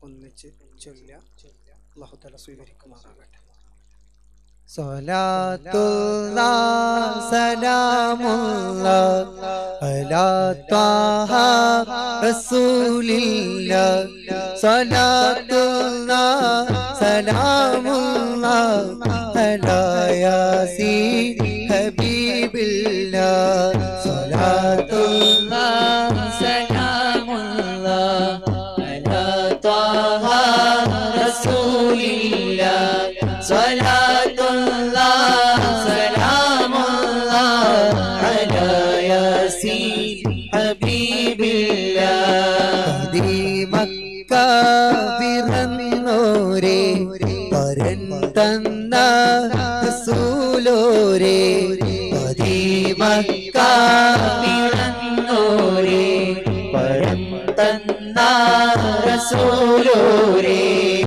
ഒന്നിച്ച് ചൊല്ല അള്ളാഹു തല സ്വീകരിക്കുമാറാകട്ടെ സ്വലാത്തുല്ലാ സലാമുല്ലാ അലാ ത്വാഹ റസൂലില്ലാ സ്വലാത്തുല്ലാ സലാമുല്ലാ അലാ യാസീൻ ഹബീബില്ലാ സ്വലാത്തുല്ലാ സലാമുല്ലാ അലാ ത്വാഹ റസൂലില്ലാ صلاة الله سلام الله على ياسين حبيب الله مكة പിറന്നോരേ പരൻ തന്ന റസൂലോരേ മക്ക പിറന്നോരേ പരൻ തന്ന റസൂലോരേ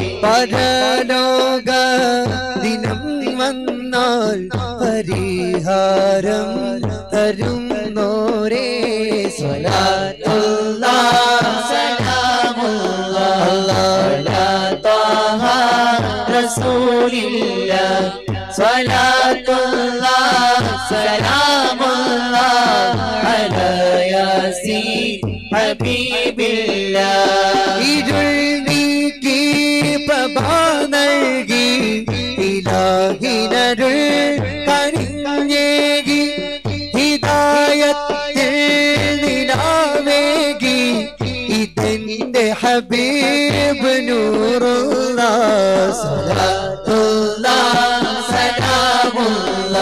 പരലോക ദിനം വന്നാൽ പരിഹാരം തരുന്നോരേ സ്വലാത്തുല്ലാ സലാമുല്ലാ അലാ ത്വാഹ റസൂലില്ലാ സ്വലാത്തുല്ലാ സലാമുല്ലാ അലാ യാസീൻ ഹബീബില്ലാ ഇരുൾ നീക്കി പ്രഭ നൽകി ഇലാഹിനരുൾ കനിഞ്ഞേകി ഹിദായത്തിൽ നിലാവേകി ഇതെന്റെ ഹബീബ് നൂറുള്ള സലാത്തുള്ള സലാമുള്ള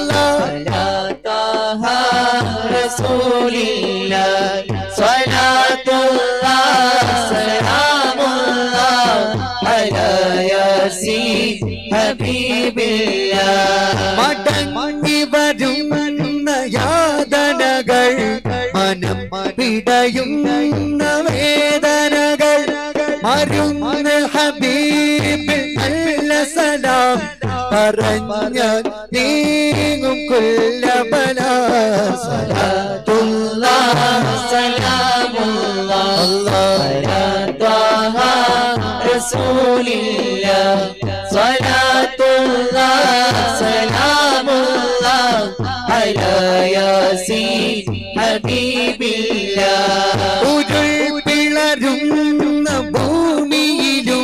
അല്ലാഹ റസൂലില്ല സ്വലാത്തുള്ള സലാമുള്ള അലാ യാസീൻ ഹബീബില്ല മടങ്ങി വരുന്ന യാതനകൾ മനം പിടയുന്ന വേദനകൾ മരുന്ന് ഹബീബിൽ നല്ല സലാം പറഞ്ഞ നീങ്ങും കൊല്ലബല സലാത്തുള്ള സലാമുള്ള അല്ലാ ത്വാഹ റസൂലില്ല സ്വലാത്തുള്ള സലാമുള്ള അലാ യാസീൻ ഹബീബില്ല ഉരുൾ പിളരുന്ന ഭൂമിയിലും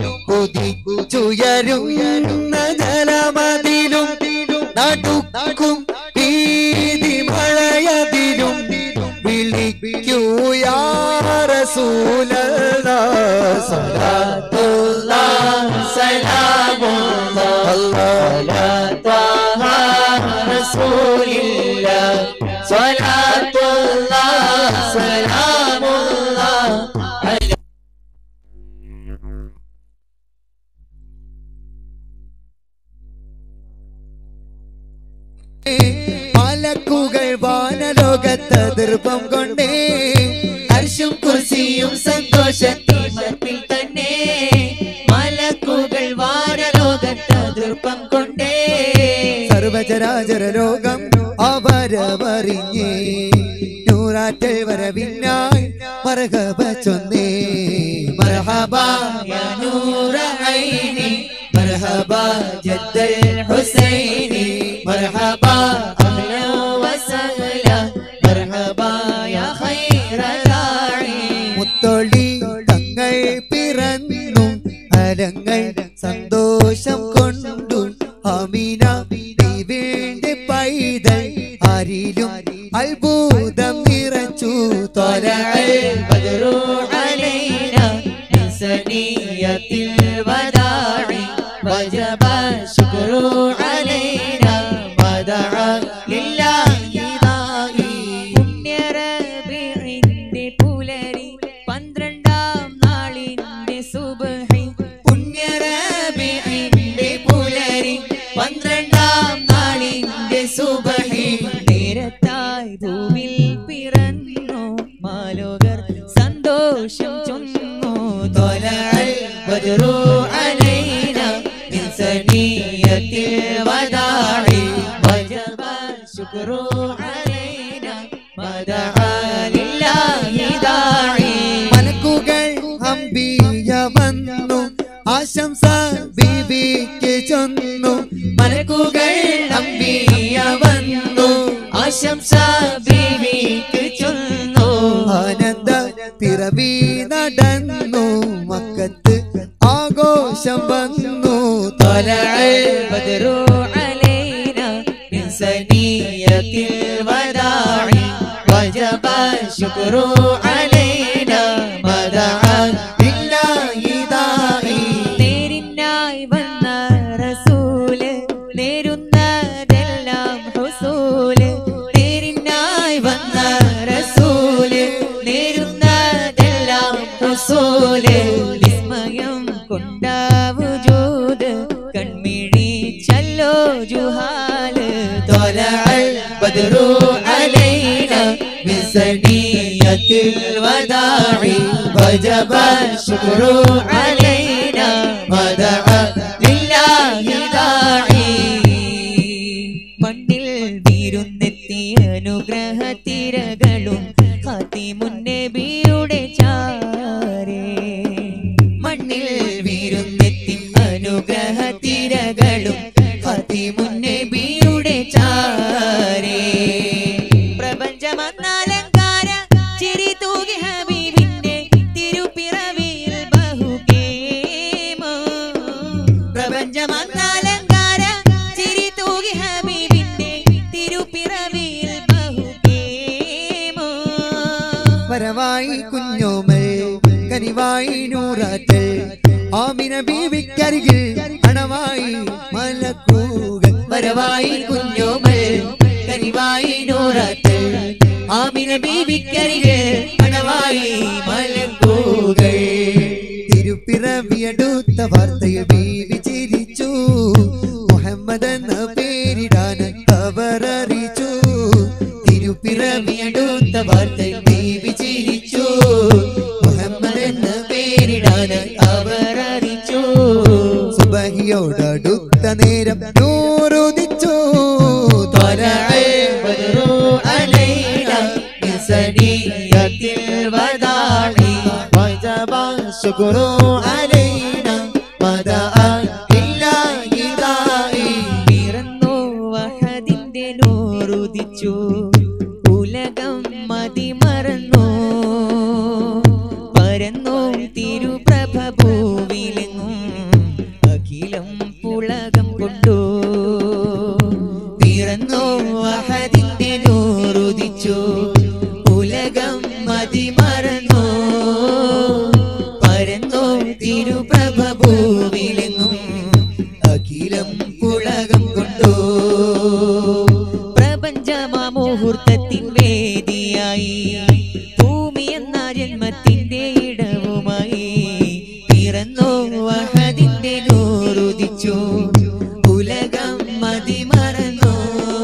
കുതിച്ചുയരുന്ന ജലമതിലും നടുക്കും ഭീതി മഴയതിലും വിളിക്കൂ യാ റസൂലല്ലാ സലാത്തുല്ലാ സലാമുല്ലാ അല്ലാ ത്വാഹ റസൂലില്ലാ സ്വലാത്തുല്ലാ സലാമുല്ലാ മലക്കുകൾ വാനലോകത്ത് ദീർഘം കൊണ്ടേ ഹർഷും കുർസിയും സന്തോഷത്തിൽ തന്നെ മലക്കുകൾ വാനലോകത്ത് ദീർഘം കൊണ്ടേ സർവചരാചര ലോകം അവരവറിഞ്ഞേ നൂറാറ്റൽ വരവിനായി മരഹബ ചൊന്നേ മർഹബ യാ നൂറ ഐനി مرحبا جد الحسين مرحبا أهلا وسهلا مرحبا يا خير داعي മുത്തൊളി തങ്ങൾ പിറന്നു അരങ്ങൾ സന്തോഷം കൊണ്ടു അമീന വീണ്ട് പൈതൽ ആരിലും അത്ഭുതം നിറച്ചു തൊലകൾ ബദറു അലൈന من سنية الوداع وجب الشكر علينا ودعا لله داعي പുണ്യറബിഇന്റെ പുലരി പന്ത്രണ്ടാം നാളിന്റെ സുബഹി പുണ്യരബിഇന്റെ പുലരി പന്ത്രണ്ടാം നാളിന്റെ സുബഹി നേരത്തായി ഭൂമിൽ പിറന്നു മാലോകർ സന്തോഷം ചൊന്നു طلع البدر علينا من ثنية الوداع وجب الشكر علينا ما دعا لله داعي മലക്കുകൾ അമ്പിയ വന്നു ആശംസ ബീവിക്ക് ചൊന്നു മലക്കുകൾ അമ്പിയ വന്നു ആശംസ ബീവിക്ക് ചൊന്നു ആനന്ദ പിറവി നടന്നു മക്കത്ത് ആഘോഷം വന്നു طلع البدر علينا من ثنية الوداع وجب الشكر علينا ما دعا لله داعي നേരിനായി വന്ന റസൂല് നേരുന്നതെല്ലാം ഹുസൂല് നേരിനായി വന്ന റസൂല് നേരുന്നതെല്ലാം ഹുസൂല് വിസ്മയം കൊണ്ടാവുജൂത് കൺമിഴി ചല്ലോ ജുഹാല് طلع البدر علينا من ثنية الوداع وجب الشكر علينا ما دعا لله داعي മണ്ണിൽ വീരുന്നെത്തിയ അനുഗ്രഹ തിരകളും മുന്നബിയുടെ ചാരേ മണ്ണിൽ വീരുന്നെത്തി അനുഗ്രഹ തിരകളും മുന്നബിയുടെ ചാരേ പ്രപഞ്ചമന്നാലങ്കാര ചിരി തൂകി ഹബീബിന്റെ തിരുപ്പിറവിയിൽ ബഹുകേമോ പ്രപഞ്ചമന്നാലങ്കാര ചിരി തൂകി ഹബീബിന്റെ തിരുപ്പിറവിയിൽ ബഹുകേമോ വരവായി കുഞ്ഞോമൽ കനിവായി നൂറാറ്റൽ ആമിന ബീവിക്കരികിൽ അണവായി മലക്കൂകൾ വരവായി കുഞ്ഞോമൽ കരിവായി നൂറാറ്റൽ ആമിന ബീവിക്കരികെ അണവായി മലക്കൂകൾ തിരുപ്പിറവിയടുത്ത വാർത്തയിൽ ബീവി ചിരിച്ചു മുഹമ്മദ് എന്ന പേരിടാൻ അവർ അറിയിച്ചു തിരുപ്പിറവിയടുത്ത വാർത്തയിൽ ബീവി ചിരിച്ചു മുഹമ്മദ് എന്ന പേരിടാൻ അവർ അറിയിച്ചു സുബഹിയോടടുത്ത നേരം നൂറുദിച്ചു طلع البدر علينا من ثنية الوداع وجب الشكر علينا مدعا لله داعي പിറന്നു വഹദിന്റെ നൂറുദിച്ചു ഉലകം മതിമറന്നു പരന്നു തിരുപ്രഭ ഭൂവിലെങ്ങും അഖിലം പുളകം കൊണ്ടു പിറന്നു വഹദിന്റെ നൂറുദിച്ചു ഉലകം മതിമറന്നു പരന്നു തിരുപ്രഭ ഭൂവിലെങ്ങും അഖിലം പുളകം കൊണ്ടു പ്രപഞ്ചമുഹൂർത്തത്തിൻ വേദിയായി ഭൂമി എന്ന ജന്മത്തിന്റെ ഇടവുമായി പിറന്നു വഹദിന്റെ നൂറുദിച്ചു ഉലകം മതിമറന്നു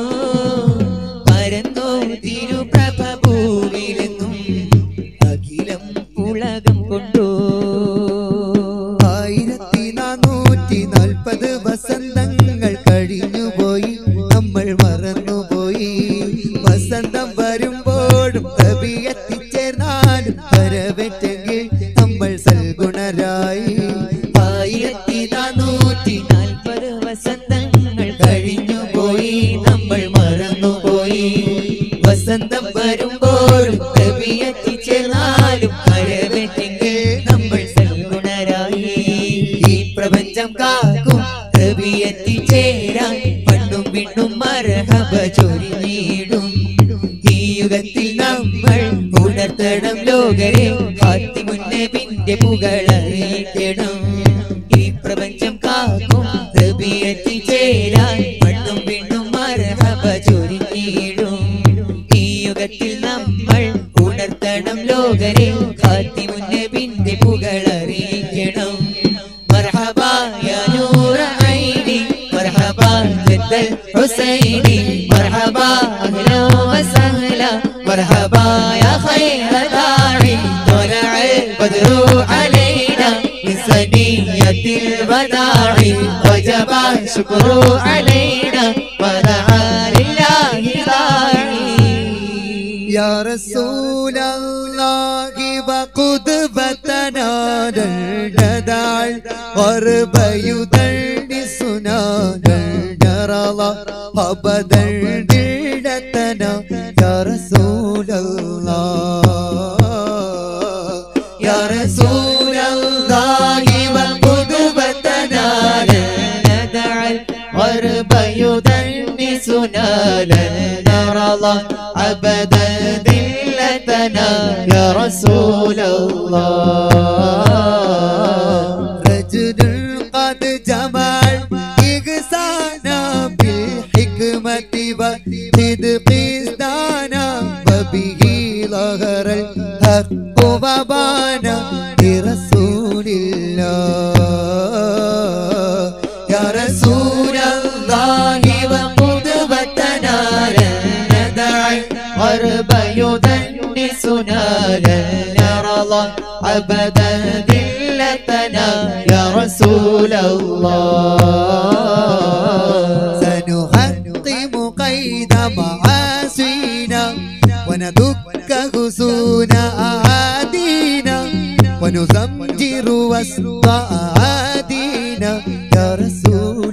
പരന്നു തിരുപ്രഭ ഭൂവിലെങ്ങും അഖിലം പുളകം കൊണ്ടു ആയിരത്തി നാനൂറ്റി നാൽപ്പത് വസന്തങ്ങൾ കഴിഞ്ഞുപോയി നമ്മൾ മറന്നുപോയി വസന്തം വരുമ്പോഴും കവി എത്തിച്ചേർന്നാലും വരവേറ്റെങ്കിൽ നമ്മൾ സൽഗുണരായി ആയിരത്തി നാനൂറ്റി നാൽപ്പത് വസന്തങ്ങൾ കഴിഞ്ഞുപോയി നമ്മൾ മറന്നുപോയി വസന്തം വരുമ്പോഴും കവി എത്തിച്ചേർന്നാലും വരവെറ്റെങ്കിൽ നമ്മൾ സൽഗുണരായി ഈ പ്രപഞ്ചം കാക്കും കവി എത്തിച്ചേരാൻ പണ്ടും പിണ്ടും മരഹബ ചൊരിഞ്ഞിടും ഈ യുഗത്തിൽ നമ്മൾ ഉണർത്തണം ലോകരെ കാത്തി മുന്നേ പിന്റെ പുകളറിയിക്കണം ഈ പ്രപഞ്ചം കാക്കും നബി എത്തിച്ചേരാൻ മണ്ണും പിണ്ണും മരഹബ ചൊരിഞ്ഞിടും ഈ യുഗത്തിൽ നമ്മൾ ഉണർത്തണം ലോകരെ കാത്തി മുന്നേ പിന്റെ പുകളറിയിക്കണം مرحبا يا نور عيني مرحبا جد الحسيني مرحبا اهلا وسهلا مرحبا يا خير داعي طلع البدر علينا من ثنية الوداع وجب الشكر علينا ودعا لله داعي يا رسول الله وقدوتنا ندع الغرب يدرسنا نرى أبدا دينتنا يا رسول الله يا رسول الله وقدوتنا ندع الغرب يدنسنا لن نرى الله أبدا ذلتنا يا رسول الله رجل قد جمع الإحسان بالحكمة والصدق ازدانا وبه ظهر الحق وبانا لرسول الله يا رسول الله وقدوتنا لن ندع الغرب يدنسنا لن نرى الله أبدا ذلتنا يا رسول الله سنحطم قيد معاصينا وندك غصون أعادينا ونزمجر وسط أعادينا يا رسول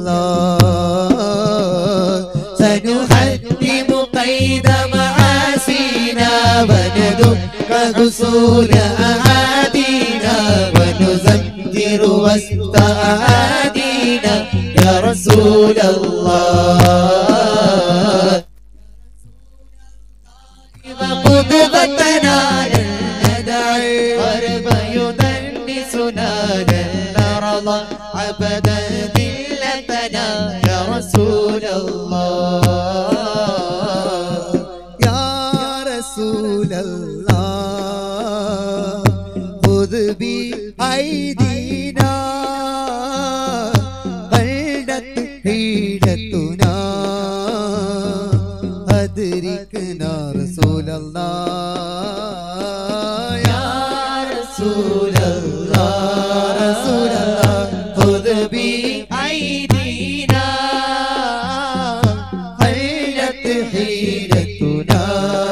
الله سنحتم قيد معاسينا وندك غصون أعادينا ونزمجر وسط أعادينا يا رسول الله وقدوتنا لن ندعي غرب يدنسنا لن نرى الله أبدا ذلتنا يا رسول الله يا رسول الله خذ بأيدينا قلت حيلتنا أدركنا رسول الله يا رسول الله رسول الله خذ بأيدينا حيلت حيلتنا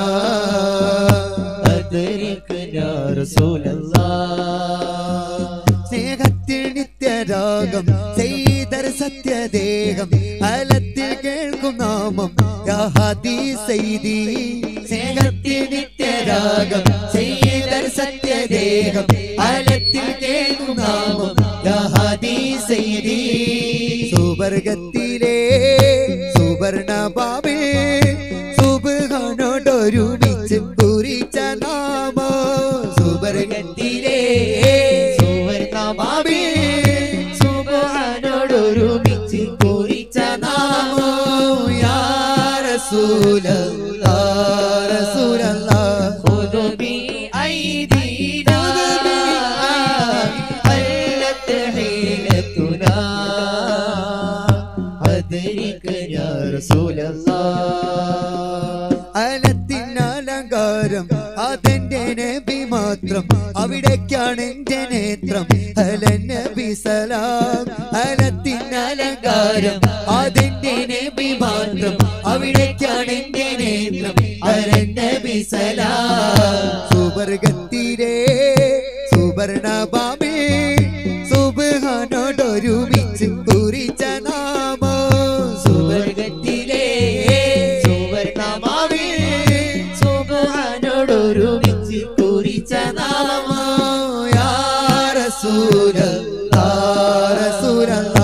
أدركنا رسول الله സ്നേഹത്തിൽ നിത്യരാഗം ചെയ്തർ സത്യദേഹം അലത്തിൽ കേൾക്കും നാമം യാഹാദി സൈദി സ്നേഹത്തിൽ നിത്യരാഗം ചെയ്തർ സത്യദേഹം അലത്തിൽ കേൾക്കും നാമം യാഹാദി സൈദി സുവർഗത്തിലെ സുവർണ ബാബേ സുബാനോടൊരുമിച്ച് കുറിച്ച നാമ സുവർഗത്തിലെ സുവർണമാവേ സുബഹാനോടൊരുമിച്ച് കുറിച്ച നാമോ യാ റസൂലല്ലാ റസൂലല്ലാ خذ بأيدينا حلت حيلتنا أدركنا يا رسول الله അലത്തിനലങ്കാരം അതെന്റെ നബി മാത്രം അവിടേക്കാണ് എന്റെ നേത്രം അലൻ നബി സലാം അലത്തിനലങ്കാരം അതെന്റെ നബി മാത്രം അവിടേക്കാണ് എന്റെ നേത്രം അലൻ നബി സലാം സുവർഗത്തിലെ സുവർണ ബാബേ സുബാനോടൊരുമിച്ച് കുറിച്ച നാമോ സുവർഗത്തിലെ സുവർണമാവേ സുബഹാനോടൊരുമിച്ച് കുറിച്ച നാമോ യാ റസൂലല്ലാ റസൂലല്ലാ